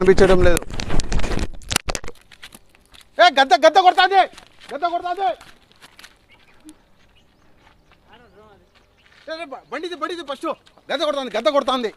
కనిపించడం లేదు ఏ గద్ద గద్ద కొడుతుంది గద్ద కొడుతుంది ఏ, ఏ, బ- బండిది బండిది ఫస్ట్ గద్ద కొడుతుంది గద్ద కొడుతుంది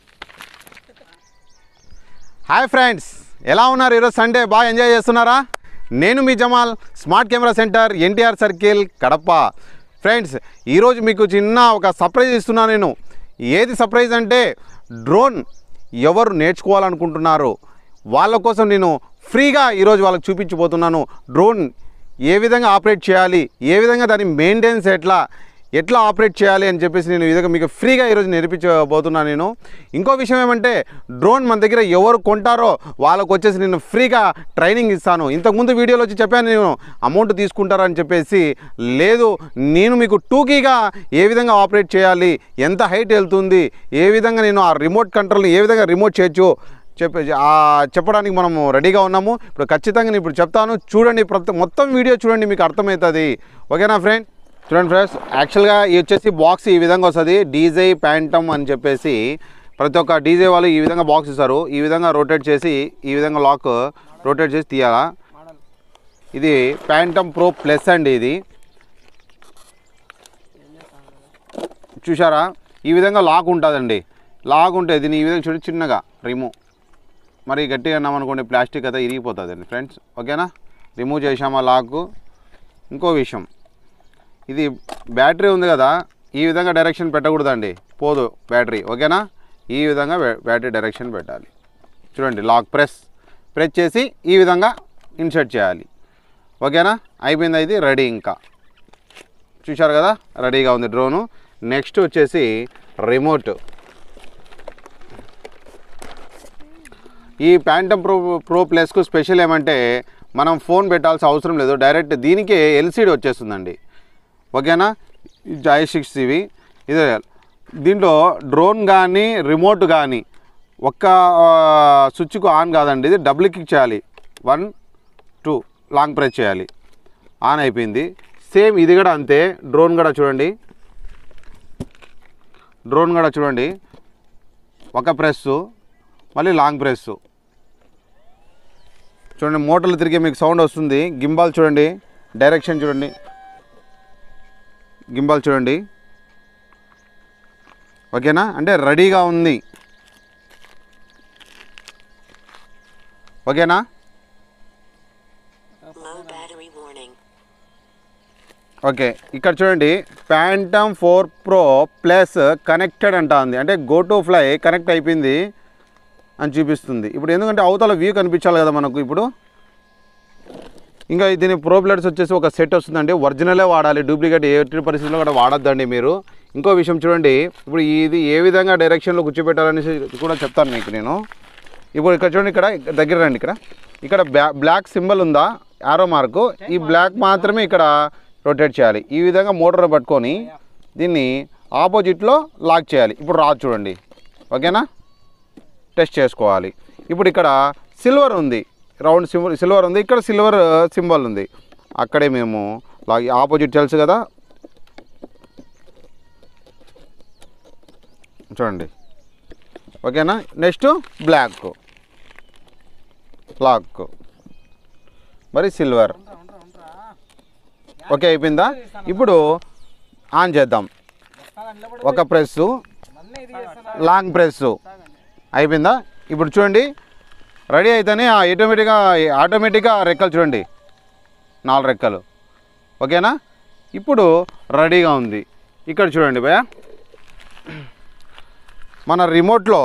హాయ్ ఫ్రెండ్స్ ఎలా ఉన్నారు ఈరోజు సండే బాగా ఎంజాయ్ చేస్తున్నారా నేను మీ Jamal smart camera centre NTR circle Kadapa friends ఈరోజు మీకు చిన్న ఒక సర్ప్రైజ్ ఇస్తున్నా నేను ఏది సర్ప్రైజ్ అంటే డ్రోన్ ఎవరు నేర్చుకోవాలనుకుంటున్నారు వాళ్ళ కోసం నేను ఫ్రీగా ఈరోజు వాళ్ళకి చూపించబోతున్నాను డ్రోన్ ఏ విధంగా ఆపరేట్ చేయాలి ఏ విధంగా దాని మెయింటెనెన్స్ ఎట్లా ఎట్లా ఆపరేట్ చేయాలి అని చెప్పేసి నేను ఈ విధంగా మీకు ఫ్రీగా ఈరోజు నేర్పించబోతున్నాను నేను ఇంకో విషయం ఏమంటే డ్రోన్ మన దగ్గర ఎవరు కొంటారో వాళ్ళకు వచ్చేసి నేను ఫ్రీగా ట్రైనింగ్ ఇస్తాను ఇంతకుముందు వీడియోలో వచ్చి చెప్పాను నేను అమౌంట్ తీసుకుంటారని చెప్పేసి లేదు నేను మీకు టూకీగా ఏ విధంగా ఆపరేట్ చేయాలి ఎంత హైట్ వెళ్తుంది ఏ విధంగా నేను ఆ రిమోట్ కంట్రోల్ని ఏ విధంగా రిమోట్ చేయొచ్చు చెప్పే ఆ చెప్పడానికి మనము రెడీగా ఉన్నాము ఇప్పుడు ఖచ్చితంగా నేను ఇప్పుడు చెప్తాను చూడండి ప్రతి మొత్తం వీడియో చూడండి మీకు అర్థమవుతుంది ఓకేనా ఫ్రెండ్ చూడండి ఫ్రెండ్స్ యాక్చువల్గా ఇది వచ్చేసి బాక్స్ ఈ విధంగా వస్తుంది డీజే ప్యాంటమ్ అని చెప్పేసి ప్రతి ఒక్క డీజే వాళ్ళు ఈ విధంగా బాక్స్ ఇస్తారు ఈ విధంగా రొటేట్ చేసి ఈ విధంగా లాక్ రొటేట్ చేసి తీయాలా ఇది ప్యాంటమ్ ప్రో ప్లస్ అండి ఇది చూసారా ఈ విధంగా లాక్ ఉంటుందండి లాక్ ఉంటుంది దీన్ని ఈ విధంగా చూడండి చిన్నగా రిమూవ్ మరి గట్టిగా అన్నామనుకోండి ప్లాస్టిక్ అయితే ఇరిగిపోతుందండి ఫ్రెండ్స్ ఓకేనా రిమూవ్ చేసామా లాక్ ఇంకో విషయం ఇది బ్యాటరీ ఉంది కదా ఈ విధంగా డైరెక్షన్ పెట్టకూడదండి పోదు బ్యాటరీ ఓకేనా ఈ విధంగా బ్యా- బ్యాటరీ డైరెక్షన్ పెట్టాలి చూడండి లాక్ ప్రెస్ ప్రెస్ చేసి ఈ విధంగా ఇన్సర్ట్ చేయాలి ఓకేనా అయిపోయింది ఇది రెడీ ఇంకా చూశారు కదా రెడీగా ఉంది డ్రోను నెక్స్ట్ వచ్చేసి రిమోట్ ఈ ప్యాంటమ్ ప్రో ప్రో ప్లస్కు స్పెషల్ ఏమంటే మనం ఫోన్ పెట్టాల్సిన అవసరం లేదు డైరెక్ట్ దీనికే ఎల్సీడీ వచ్చేస్తుందండి ఓకేనా జాయ్ సిక్స్ ఇవి ఇదే దీంట్లో డ్రోన్ కానీ రిమోట్ కానీ ఒక్క ఆ, స్విచ్కు ఆన్ కాదండి ఇది డబుల్ క్లిక్ చేయాలి వన్ టూ లాంగ్ ప్రెస్ చేయాలి ఆన్ అయిపోయింది సేమ్ ఇది కూడా అంతే డ్రోన్ కూడా చూడండి డ్రోన్ కూడా చూడండి ఒక ప్రెస్సు మళ్ళీ లాంగ్ ప్రెస్సు చూడండి మోటార్లు తిరిగే మీకు సౌండ్ వస్తుంది గింబాల్ చూడండి డైరెక్షన్ చూడండి గింబాల్ చూడండి ఓకేనా అంటే రెడీగా ఉంది ఓకేనా Low battery warning. ఓకే ఇక్కడ చూడండి phantom four pro plus connected అంటా ఉంది అంటే గో టు ఫ్లై కనెక్ట్ అయిపోయింది అని చూపిస్తుంది ఇప్పుడు ఎందుకంటే అవతల వ్యూ కనిపించాలి కదా మనకు ఇప్పుడు ఇంకా దీని ప్రో ప్లేట్స్ వచ్చేసి ఒక సెట్ వస్తుందండి ఒరిజినలే వాడాలి డూప్లికేట్ ఎట్టి పరిస్థితుల్లో కూడా వాడొద్దండి మీరు ఇంకో విషయం చూడండి ఇప్పుడు ఇది ఏ విధంగా డైరెక్షన్లో కూర్చోబెట్టాలనేసి కూడా చెప్తాను మీకు నేను ఇప్పుడు ఇక్కడ చూడండి ఇక్కడ దగ్గర రండి ఇక్కడ ఇక్కడ బ్లా బ్లాక్ సింబల్ ఉందా యారో మార్కు ఈ బ్లాక్ మాత్రమే ఇక్కడ రొటేట్ చేయాలి ఈ విధంగా మోటార్ పట్టుకొని దీన్ని ఆపోజిట్లో లాక్ చేయాలి ఇప్పుడు రాదు చూడండి ఓకేనా టెస్ట్ చేసుకోవాలి ఇప్పుడు ఇక్కడ సిల్వర్ ఉంది రౌండ్ సిల్వర్ సిల్వర్ ఉంది ఇక్కడ సిల్వర్ సింబల్ ఉంది అక్కడే మేము లాగ్ ఆపోజిట్ తెలుసు కదా చూడండి ఓకేనా నెక్స్ట్ బ్లాక్ లాక్ మరి సిల్వర్ ఓకే అయిపోయిందా ఇప్పుడు ఆన్ చేద్దాం ఒక ప్రెస్సు లాంగ్ ప్రెస్సు అయిపోయిందా ఇప్పుడు చూడండి రెడీ అయితేనే ఆటోమేటిక్గా ఆటోమేటిక్గా రెక్కలు చూడండి నాలుగు రెక్కలు ఓకేనా ఇప్పుడు రెడీగా ఉంది ఇక్కడ చూడండి భయ మన రిమోట్లో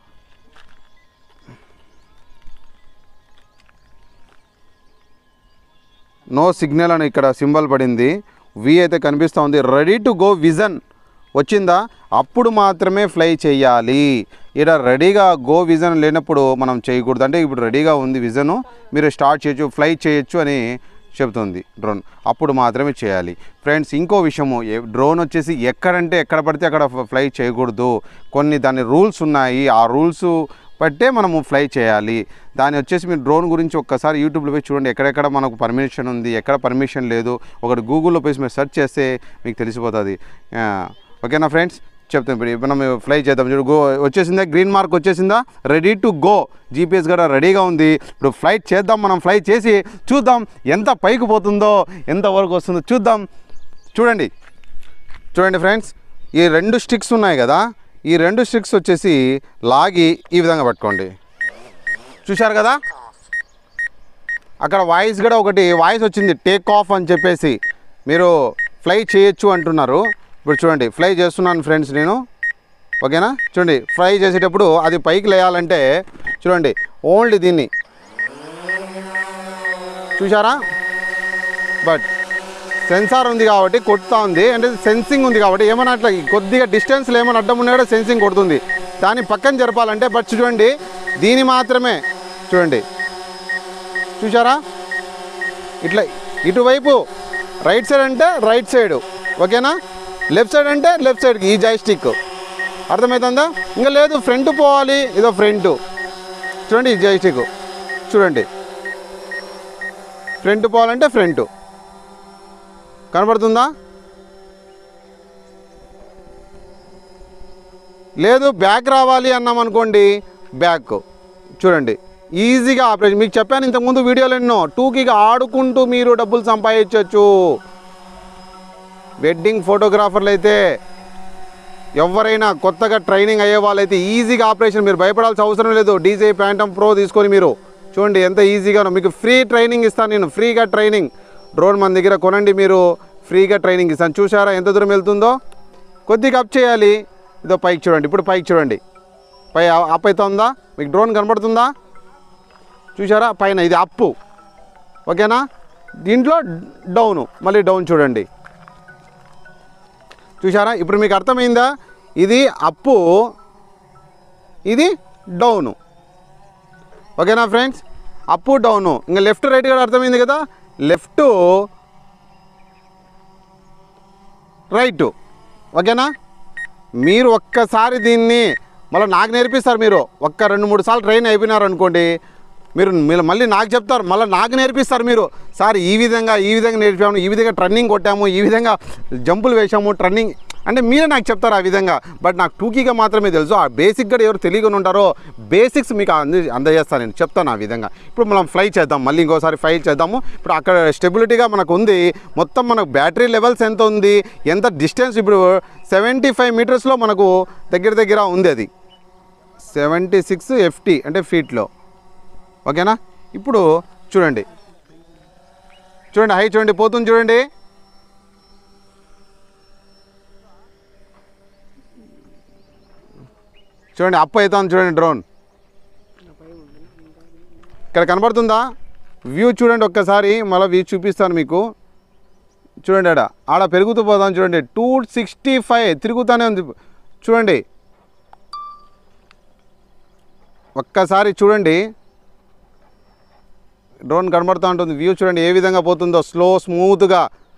నో సిగ్నల్ అని ఇక్కడ సింబల్ పడింది వి అయితే కనిపిస్తూ ఉంది రెడీ టు గో విజన్ వచ్చిందా అప్పుడు మాత్రమే ఫ్లై చేయాలి ఇక్కడ రెడీగా గో విజన్ లేనప్పుడు మనం చేయకూడదు అంటే ఇప్పుడు రెడీగా ఉంది విజను మీరు స్టార్ట్ చేయొచ్చు ఫ్లై చేయొచ్చు అని చెబుతుంది డ్రోన్ అప్పుడు మాత్రమే చేయాలి ఫ్రెండ్స్ ఇంకో విషయము ఏ- డ్రోన్ వచ్చేసి ఎక్కడంటే ఎక్కడ పడితే అక్కడ ఫ్లై చేయకూడదు కొన్ని దాని రూల్స్ ఉన్నాయి ఆ రూల్స్ బట్టే మనము ఫ్లై చేయాలి దాని వచ్చేసి మీరు డ్రోన్ గురించి ఒక్కసారి యూట్యూబ్లో పోయి చూడండి ఎక్కడెక్కడ మనకు పర్మిషన్ ఉంది ఎక్కడ పర్మిషన్ లేదు ఒకటి గూగుల్లో పోయి మీరు సెర్చ్ చేస్తే మీకు తెలిసిపోతుంది ఆ, ఓకేనా ఫ్రెండ్స్ చెప్తాం ఇప్పుడు మనం ఫ్లై చేద్దాం చూడు గో వచ్చేసిందా గ్రీన్ మార్క్ వచ్చేసిందా రెడీ టు గో జీపీఎస్ కూడా రెడీగా ఉంది ఇప్పుడు ఫ్లైట్ చేద్దాం మనం ఫ్లై చేసి చూద్దాం ఎంత పైకి పోతుందో ఎంత వరకు వస్తుందో చూద్దాం చూడండి చూడండి ఫ్రెండ్స్ ఈ రెండు స్టిక్స్ ఉన్నాయి కదా ఈ రెండు స్టిక్స్ వచ్చేసి లాగి ఈ విధంగా పట్టుకోండి చూశారు కదా అక్కడ వాయిస్ కూడా ఒకటి వాయిస్ వచ్చింది టేక్ ఆఫ్ అని చెప్పేసి మీరు ఫ్లై చేయొచ్చు అంటున్నారు ఇప్పుడు చూడండి ఫ్లై చేస్తున్నాను ఫ్రెండ్స్ నేను ఓకేనా చూడండి ఫ్లై చేసేటప్పుడు అది పైకి లేయాలంటే చూడండి ఓన్లీ దీన్ని చూసారా బట్ సెన్సార్ ఉంది కాబట్టి కొడుతూ ఉంది అంటే సెన్సింగ్ ఉంది కాబట్టి ఏమన్నా అట్లా కొద్దిగా డిస్టెన్స్లో ఏమైనా అడ్డం ఉన్నా కూడా సెన్సింగ్ కొడుతుంది దాన్ని పక్కన జరపాలంటే బట్ చూడండి దీని మాత్రమే చూడండి చూసారా ఇట్లా ఇటువైపు రైట్ సైడ్ అంటే రైట్ సైడ్ ఓకేనా లెఫ్ట్ సైడ్ అంటే లెఫ్ట్ సైడ్కి ఈ జాయిస్టిక్ అర్థమవుతుందా ఇంకా లేదు ఫ్రంట్ పోవాలి ఇదో ఫ్రంట్ చూడండి ఈ జాయిస్టిక్ చూడండి ఫ్రంట్ పోవాలంటే ఫ్రంట్ కనబడుతుందా లేదు బ్యాక్ రావాలి అన్నాం అనుకోండి బ్యాక్ చూడండి ఈజీగా ఆపరేషన్ మీకు చెప్పాను ఇంతకుముందు వీడియోలు ఎన్నో టూకీగా ఆడుకుంటూ మీరు డబ్బులు సంపాదించవచ్చు వెడ్డింగ్ ఫోటోగ్రాఫర్లు అయితే ఎవరైనా కొత్తగా ట్రైనింగ్ అయ్యే వాళ్ళైతే ఈజీగా ఆపరేషన్ మీరు భయపడాల్సిన అవసరం లేదు డీజే ప్యాంటమ్ ప్రో తీసుకొని మీరు చూడండి ఎంత ఈజీగానో మీకు ఫ్రీ ట్రైనింగ్ ఇస్తాను నేను ఫ్రీగా ట్రైనింగ్ డ్రోన్ మన దగ్గర కొనండి మీరు ఫ్రీగా ట్రైనింగ్ ఇస్తాను చూసారా ఎంత దూరం వెళ్తుందో కొద్దిగా అప్ చేయాలి ఇదో పైకి చూడండి ఇప్పుడు పైకి చూడండి పై అప్ అవుతుందా మీకు డ్రోన్ కనబడుతుందా చూసారా పైన ఇది అప్పు ఓకేనా దీంట్లో డౌను మళ్ళీ డౌన్ చూడండి చూసారా ఇప్పుడు మీకు అర్థమైందా ఇది అప్పు ఇది డౌను ఓకేనా ఫ్రెండ్స్ అప్పు డౌను ఇంకా లెఫ్ట్ రైట్ కూడా అర్థమైంది కదా లెఫ్ట్ రైట్ ఓకేనా మీరు ఒక్కసారి దీన్ని మళ్ళీ నాకు నేర్పిస్తారు మీరు ఒక్క రెండు మూడు సార్లు ట్రైన్ అయిపోయినారు అనుకోండి మీరు మీరు మళ్ళీ నాకు చెప్తారు మళ్ళీ నాకు నేర్పిస్తారు మీరు సార్ ఈ విధంగా ఈ విధంగా నేర్పాము ఈ విధంగా ట్రన్నింగ్ కొట్టాము ఈ విధంగా జంపులు వేసాము ట్రన్నింగ్ అంటే మీరే నాకు చెప్తారు ఆ విధంగా బట్ నాకు టూకీగా మాత్రమే తెలుసు ఆ బేసిక్ కూడా ఎవరు తెలియకుండా ఉంటారో బేసిక్స్ మీకు అంది అందజేస్తాను నేను చెప్తాను ఆ విధంగా ఇప్పుడు మనం ఫ్లై చేద్దాం మళ్ళీ ఇంకోసారి ఫ్లై చేద్దాము ఇప్పుడు అక్కడ స్టెబిలిటీగా మనకు ఉంది మొత్తం మనకు బ్యాటరీ లెవెల్స్ ఎంత ఉంది ఎంత డిస్టెన్స్ ఇప్పుడు సెవెంటీ ఫైవ్ మీటర్స్లో మనకు దగ్గర దగ్గర ఉంది అది సెవెంటీ సిక్స్ ఎఫ్టీ అంటే ఫీట్లో ఓకేనా ఇప్పుడు చూడండి చూడండి హై చూడండి పోతుంది చూడండి చూడండి అప్ అవుతుంది చూడండి డ్రోన్ ఇక్కడ కనబడుతుందా వ్యూ చూడండి ఒక్కసారి మళ్ళీ వ్యూ చూపిస్తాను మీకు చూడండి ఆడ ఆడ పెరుగుతూ పోదాం చూడండి టూ సిక్స్టీ ఫైవ్ తిరుగుతూనే ఉంది చూడండి ఒక్కసారి చూడండి డ్రోన్ కనబడుతూ ఉంటుంది వ్యూ చూడండి ఏ విధంగా పోతుందో స్లో స్మూత్గా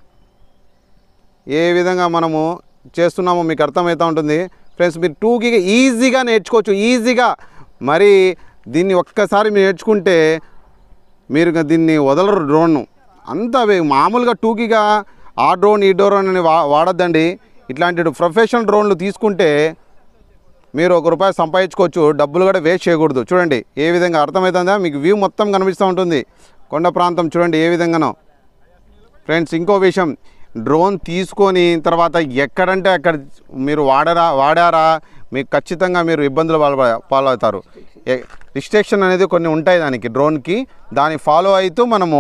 ఏ విధంగా మనము చేస్తున్నామో మీకు అర్థమవుతూ ఉంటుంది ఫ్రెండ్స్ మీరు టూకి ఈజీగా నేర్చుకోవచ్చు ఈజీగా మరి దీన్ని ఒక్కసారి మీరు నేర్చుకుంటే మీరు ఇక దీన్ని వదలరు డ్రోన్ అంత అవి మామూలుగా టూకీగా ఆ డ్రోన్ ఈ డ్రోన్ అని వా వాడద్దండి ఇట్లాంటి ప్రొఫెషనల్ డ్రోన్లు తీసుకుంటే మీరు ఒక రూపాయి సంపాదించుకోవచ్చు డబ్బులు కూడా వేస్ట్ చేయకూడదు చూడండి ఏ విధంగా అర్థమవుతుందా మీకు వ్యూ మొత్తం కనిపిస్తూ ఉంటుంది కొండ ప్రాంతం చూడండి ఏ విధంగానో ఫ్రెండ్స్ ఇంకో విషయం డ్రోన్ తీసుకొని తర్వాత ఎక్కడంటే అక్కడ మీరు వాడరా వాడారా మీకు ఖచ్చితంగా మీరు ఇబ్బందులు పాల్ప పాలవుతారు రిస్ట్రిక్షన్ అనేది కొన్ని ఉంటాయి దానికి డ్రోన్కి దాన్ని ఫాలో అవుతూ మనము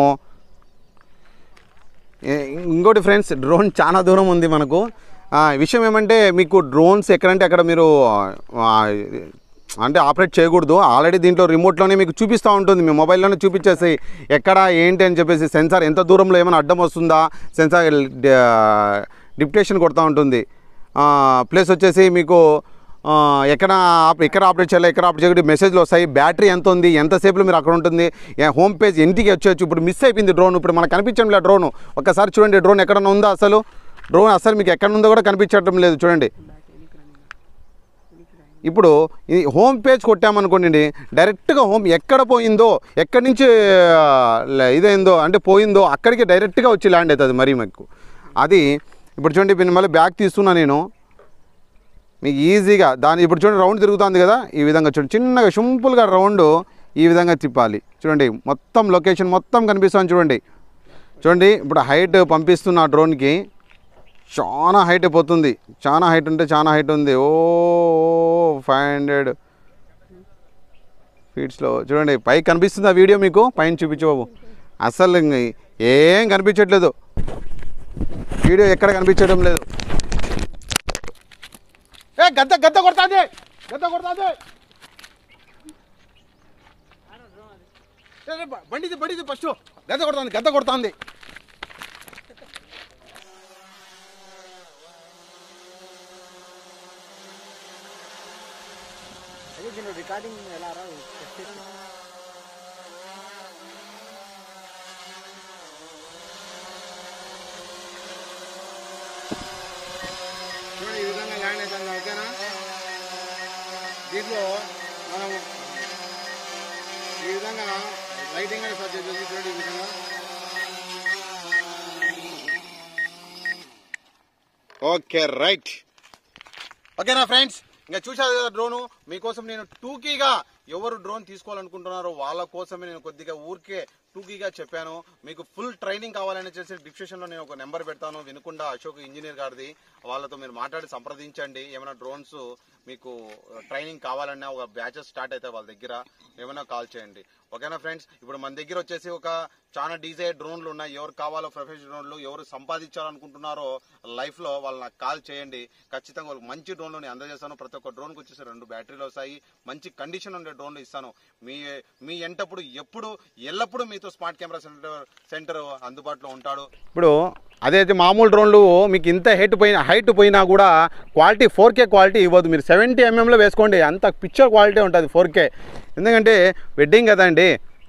ఏ- ఇంకోటి ఫ్రెండ్స్ డ్రోన్ చాలా దూరం ఉంది మనకు ఆ, విషయం ఏమంటే మీకు డ్రోన్స్ ఎక్కడంటే అక్కడ మీరు ఆ, అంటే ఆపరేట్ చేయకూడదు ఆల్రెడీ దీంట్లో రిమోట్లోనే మీకు చూపిస్తూ ఉంటుంది మీ మొబైల్లోనే చూపించేసి ఎక్కడ ఏంటి అని చెప్పేసి సెన్సార్ ఎంత దూరంలో ఏమైనా అడ్డం వస్తుందా సెన్సార్ డిప్టేషన్ కొడతా ఉంటుంది ప్లస్ వచ్చేసి మీకు ఆ, ఎక్కడ ఆప్- ఎక్కడ ఆపరేట్ చేయాలి ఎక్కడ ఆపరేట్ చేయకూడదు మెసేజ్లు వస్తాయి బ్యాటరీ ఎంత ఉంది ఎంతసేపులో మీరు అక్కడ ఉంటుంది ఏ- హోమ్ పేజ్ ఇంటికి వచ్చేయచ్చు ఇప్పుడు మిస్ అయిపోయింది డ్రోన్ ఇప్పుడు మనకు కనిపించడం లేదు డ్రోన్ ఒక్కసారి చూడండి డ్రోన్ ఎక్కడన్నా ఉందా అసలు డ్రోన్ అసలు మీకు ఎక్కడ ఉందో కూడా కనిపించడం లేదు చూడండి ఇప్పుడు ఈ హోమ్ పేజ్ కొట్టామనుకోండి డైరెక్ట్గా హోమ్ ఎక్కడ పోయిందో ఎక్కడి నుంచి ఆ, ల- ఇదైందో అంటే పోయిందో అక్కడికి డైరెక్ట్గా వచ్చి ల్యాండ్ అవుతుంది మరి మీకు అది ఇప్పుడు చూడండి ఇప్పుడు మళ్ళీ బ్యాగ్ తీస్తున్నా నేను మీకు ఈజీగా దాని ఇప్పుడు చూడండి రౌండ్ తిరుగుతుంది కదా ఈ విధంగా చూడండి చిన్నగా సింపుల్గా రౌండ్ ఈ విధంగా తిప్పాలి చూడండి మొత్తం లొకేషన్ మొత్తం కనిపిస్తుంది చూడండి చూడండి ఇప్పుడు హైట్ పంపిస్తున్న డ్రోన్కి చాలా హైట్ పోతుంది చాలా హైట్ ఉంటే చాలా హైట్ ఉంది ఓ ఫైవ్ హండ్రెడ్ ఫీట్స్లో చూడండి పైకి కనిపిస్తుంది ఆ వీడియో మీకు పైన చూపించు బాబు అసలు ఇంక ఏం కనిపించట్లేదు వీడియో ఎక్కడ కనిపించడం లేదు ఏ గద్ద గద్ద కొడుతుంది గద్ద కొడుతుంది బండిది బండిది ఫస్ట్ గద్ద కొడుతుంది గద్ద కొడుతుంది అదే దీని రికార్డింగ్ ఎలా రా చెక్ చేసి చూడండి ఈ విధంగా ల్యాండ్ అవుతుంది ఓకేనా దీంట్లో మనం ఈ విధంగా లైటింగ్ అనేది సెట్ చేసేది చూడండి ఈ విధంగా ఓకే రైట్ ఓకేనా ఫ్రెండ్స్ ఇంకా చూసారు కదా డ్రోను మీకోసం నేను టూకీగా ఎవరు డ్రోన్ తీసుకోవాలనుకుంటున్నారో వాళ్ళ కోసమే నేను కొద్దిగా ఊరికే టూకీగా చెప్పాను మీకు ఫుల్ ట్రైనింగ్ కావాలని చేసి డిస్క్రిప్షన్ లో నేను ఒక నెంబర్ పెడతాను వినుకుండా అశోక్ ఇంజనీర్ గారిది వాళ్ళతో మీరు మాట్లాడి సంప్రదించండి ఏమైనా డ్రోన్స్ మీకు ట్రైనింగ్ కావాలన్నా ఒక బ్యాచెస్ స్టార్ట్ అయితే వాళ్ళ దగ్గర ఏమైనా కాల్ చేయండి ఓకేనా ఫ్రెండ్స్ ఇప్పుడు మన దగ్గర వచ్చేసి ఒక చాలా డీజే డ్రోన్లు ఉన్నాయి ఎవరు కావాలో ప్రొఫెషనల్ డ్రోన్లు ఎవరు సంపాదించాలనుకుంటున్నారో లైఫ్ లో వాళ్ళు నాకు కాల్ చేయండి ఖచ్చితంగా వాళ్ళకి మంచి డ్రోన్లు నేను అందజేస్తాను ప్రతి ఒక్క డ్రోన్కి వచ్చేసి రెండు బ్యాటరీలు వస్తాయి మంచి కండిషన్ ఉండే డ్రోన్లు ఇస్తాను మీ మీ ఎంటప్పుడు ఎప్పుడు ఎల్లప్పుడూ మీతో స్మార్ట్ కెమెరా సెంటర్ సెంటర్ అందుబాటులో ఉంటాడు ఇప్పుడు అదైతే మామూలు డ్రోన్లు మీకు ఇంత హైట్ పోయిన హైట్ పోయినా కూడా క్వాలిటీ ఫోర్ కే క్వాలిటీ ఇవ్వదు మీరు సెవెంటీ ఎంఎంలో వేసుకోండి అంత పిక్చర్ క్వాలిటీ ఉంటుంది ఫోర్ కే ఎందుకంటే వెడ్డింగ్ కదండి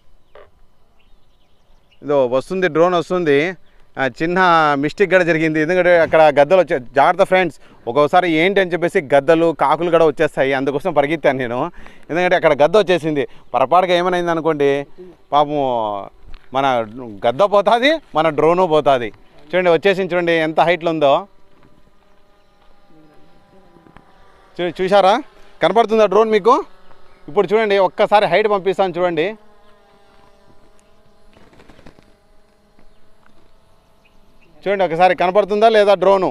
ఇదో వస్తుంది డ్రోన్ వస్తుంది ఆ, చిన్న మిస్టేక్ కూడా జరిగింది ఎందుకంటే అక్కడ గద్దలు వచ్చే జాగ్రత్త ఫ్రెండ్స్ ఒక్కోసారి ఏంటి అని చెప్పేసి గద్దలు కాకులు కూడా వచ్చేస్తాయి అందుకోసం పరిగెత్తాను నేను ఎందుకంటే అక్కడ గద్ద వచ్చేసింది పొరపాటుగా ఏమైంది అనుకోండి పాపం మన గద్ద పోతుంది మన డ్రోను పోతుంది చూడండి వచ్చేసింది చూడండి ఎంత హైట్లో ఉందో చూ చూసారా కనపడుతుందా డ్రోన్ మీకు ఇప్పుడు చూడండి ఒక్కసారి హైట్ పంపిస్తాను చూడండి చూడండి ఒకసారి కనపడుతుందా లేదా డ్రోను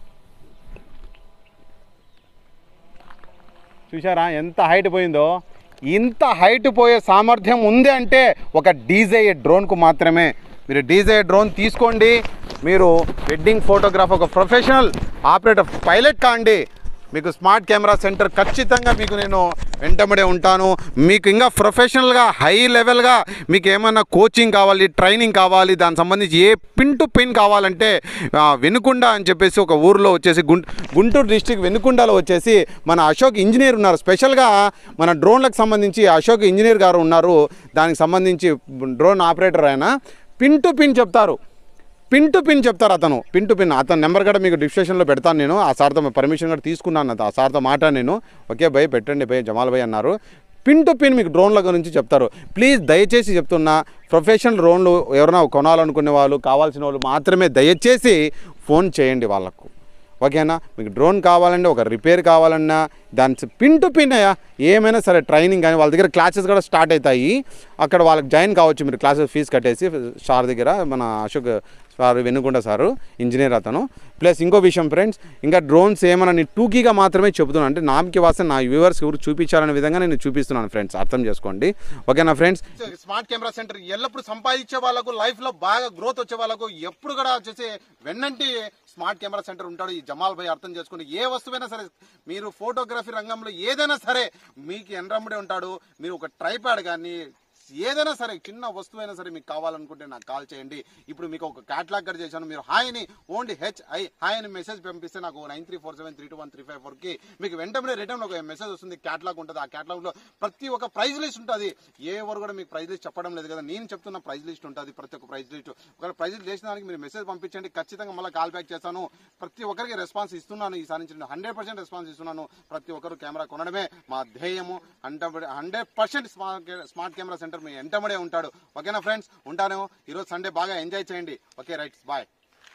చూసారా ఎంత హైట్ పోయిందో ఇంత హైట్ పోయే సామర్థ్యం ఉంది అంటే ఒక డీజే డ్రోన్కు మాత్రమే మీరు డీజే డ్రోన్ తీసుకోండి మీరు వెడ్డింగ్ ఫోటోగ్రాఫ్ ఒక ప్రొఫెషనల్ ఆపరేటర్ పైలట్ కాండి మీకు స్మార్ట్ కెమెరా సెంటర్ ఖచ్చితంగా మీకు నేను వెంటబడే ఉంటాను మీకు ఇంకా ప్రొఫెషనల్గా హై లెవెల్గా మీకు ఏమైనా కోచింగ్ కావాలి ట్రైనింగ్ కావాలి దానికి సంబంధించి ఏ పిన్ టు పిన్ కావాలంటే ఆ, వెనుకొండ అని చెప్పేసి ఒక ఊరిలో వచ్చేసి గుం గుంటూరు డిస్టిక్ వెనుకొండలో వచ్చేసి మన అశోక్ ఇంజనీర్ ఉన్నారు స్పెషల్గా మన డ్రోన్లకు సంబంధించి అశోక్ ఇంజనీర్ గారు ఉన్నారు దానికి సంబంధించి డ్రోన్ ఆపరేటర్ ఆయన పిన్ టు పిన్ చెప్తారు పిన్ టు పిన్ చెప్తారు అతను పిన్ టు పిన్ అతని నెంబర్ కూడా మీకు డిస్క్రిప్షన్లో పెడతాను నేను ఆ సార్తో పర్మిషన్ కూడా తీసుకున్నాను ఆ సార్తో మాట నేను ఓకే భయ్ పెట్టండి భయ్ జమాల్ భయ్ అన్నారు పిన్ టు పిన్ మీకు డ్రోన్ల గురించి చెప్తారు ప్లీజ్ దయచేసి చెప్తున్నా ప్రొఫెషనల్ డ్రోన్లు ఎవరైనా కొనాలనుకునే వాళ్ళు కావాల్సిన వాళ్ళు మాత్రమే దయచేసి ఫోన్ చేయండి వాళ్ళకు ఓకేనా మీకు డ్రోన్ కావాలంటే ఒక రిపేర్ కావాలన్నా దాని పిన్ టు పిన్ అయ్యా ఏమైనా సరే ట్రైనింగ్ కానీ వాళ్ళ దగ్గర క్లాసెస్ కూడా స్టార్ట్ అవుతాయి అక్కడ వాళ్ళకి జాయిన్ కావచ్చు మీరు క్లాసెస్ ఫీజు కట్టేసి సార్ దగ్గర మన Ashok sir Venukonda sir engineer అతను ప్లస్ ఇంకో విషయం ఫ్రెండ్స్ ఇంకా డ్రోన్స్ ఏమైనా నేను టూకీగా మాత్రమే చెబుతున్నాను అంటే నామకి వాసన నా వ్యూవర్స్ ఎవరు చూపించాలనే విధంగా నేను చూపిస్తున్నాను ఫ్రెండ్స్ అర్థం చేసుకోండి ఓకేనా ఫ్రెండ్స్ స్మార్ట్ కెమెరా సెంటర్ ఎల్లప్పుడు సంపాదించే వాళ్ళకు లైఫ్ లో బాగా గ్రోత్ వచ్చే వాళ్ళకు ఎప్పుడు కూడా వచ్చేసి వెన్నంటి స్మార్ట్ కెమెరా సెంటర్ ఉంటాడు ఈ జమాల్ భాయ్ అర్థం చేసుకోండి ఏ వస్తువైనా సరే మీరు ఫోటోగ్రఫీ రంగంలో ఏదైనా సరే మీకు ఎన్రమ్మడే ఉంటాడు మీరు ఒక ట్రైపాడ్ కానీ ఏదైనా సరే చిన్న వస్తువైనా సరే మీకు కావాలనుకుంటే నాకు కాల్ చేయండి ఇప్పుడు మీకు ఒక క్యాట్లాగ్ కూడా చేశాను మీరు హాయ్ అని ఓన్లీ హెచ్ ఐ హాయ్ అని మెసేజ్ పంపిస్తే నాకు nine three four seven three two one three five four కి మీకు వెంటనే రిటర్న్ ఒక మెసేజ్ వస్తుంది క్యాట్లాగ్ ఉంటుంది ఆ క్యాట్లాగ్ లో ప్రతి ఒక్క ప్రైజ్ లిస్ట్ ఉంటుంది ఏ ఎవరు కూడా మీకు ప్రైజ్ లిస్ట్ చెప్పడం లేదు కదా నేను చెప్తున్న ప్రైజ్ లిస్ట్ ఉంటుంది ప్రతి ఒక్క ప్రైజ్ లిస్ట్ ఒకవేళ ప్రైజ్ లిస్ట్ చేసిన దానికి మీరు మెసేజ్ పంపించండి ఖచ్చితంగా మళ్ళీ కాల్ బ్యాక్ చేస్తాను ప్రతి ఒక్కరికి రెస్పాన్స్ ఇస్తున్నాను ఈసారి నుంచి హండ్రెడ్ పర్సెంట్ రెస్పాన్స్ ఇస్తున్నాను ప్రతి ఒక్కరు కెమెరా కొనడమే మా ధ్యేయము hundred percent smart camera centre మీ ఎంటబడే ఉంటాడు ఓకేనా ఫ్రెండ్స్ ఉంటాను ఈరోజు సండే బాగా ఎంజాయ్ చేయండి ఓకే రైట్ బాయ్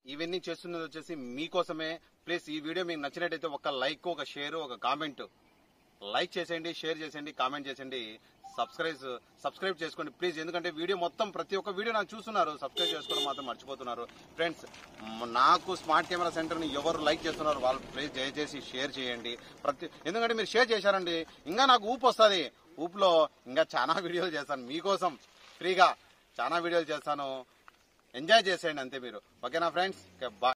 ఇవన్నీ చేస్తున్నది వచ్చేసి మీకోసమే ప్లీజ్ ఈ వీడియో మీకు నచ్చినట్టయితే ఒక లైక్ ఒక షేర్ ఒక కామెంట్ లైక్ చేసేయండి షేర్ చేసేయండి కామెంట్ చేసేయండి సబ్స్క్రైబ్ సబ్స్క్రైబ్ చేసుకోండి ప్లీజ్ ఎందుకంటే వీడియో మొత్తం ప్రతి ఒక్క వీడియో నాకు చూస్తున్నారు సబ్స్క్రైబ్ చేసుకోవడం మాత్రం మర్చిపోతున్నారు ఫ్రెండ్స్ మ్, నాకు స్మార్ట్ కెమెరా సెంటర్ని ఎవరు లైక్ చేస్తున్నారు వాళ్ళు ప్లీజ్ దయచేసి షేర్ చేయండి ప్రతి ఎందుకంటే మీరు షేర్ చేశారండి ఇంకా నాకు ఊపు వస్తుంది ఊపులో ఇంకా చాలా వీడియోలు చేస్తాను మీకోసం ఫ్రీగా చాలా వీడియోలు చేస్తాను ఎంజాయ్ చేసేయండి అంతే మీరు ఓకేనా ఫ్రెండ్స్ బాయ్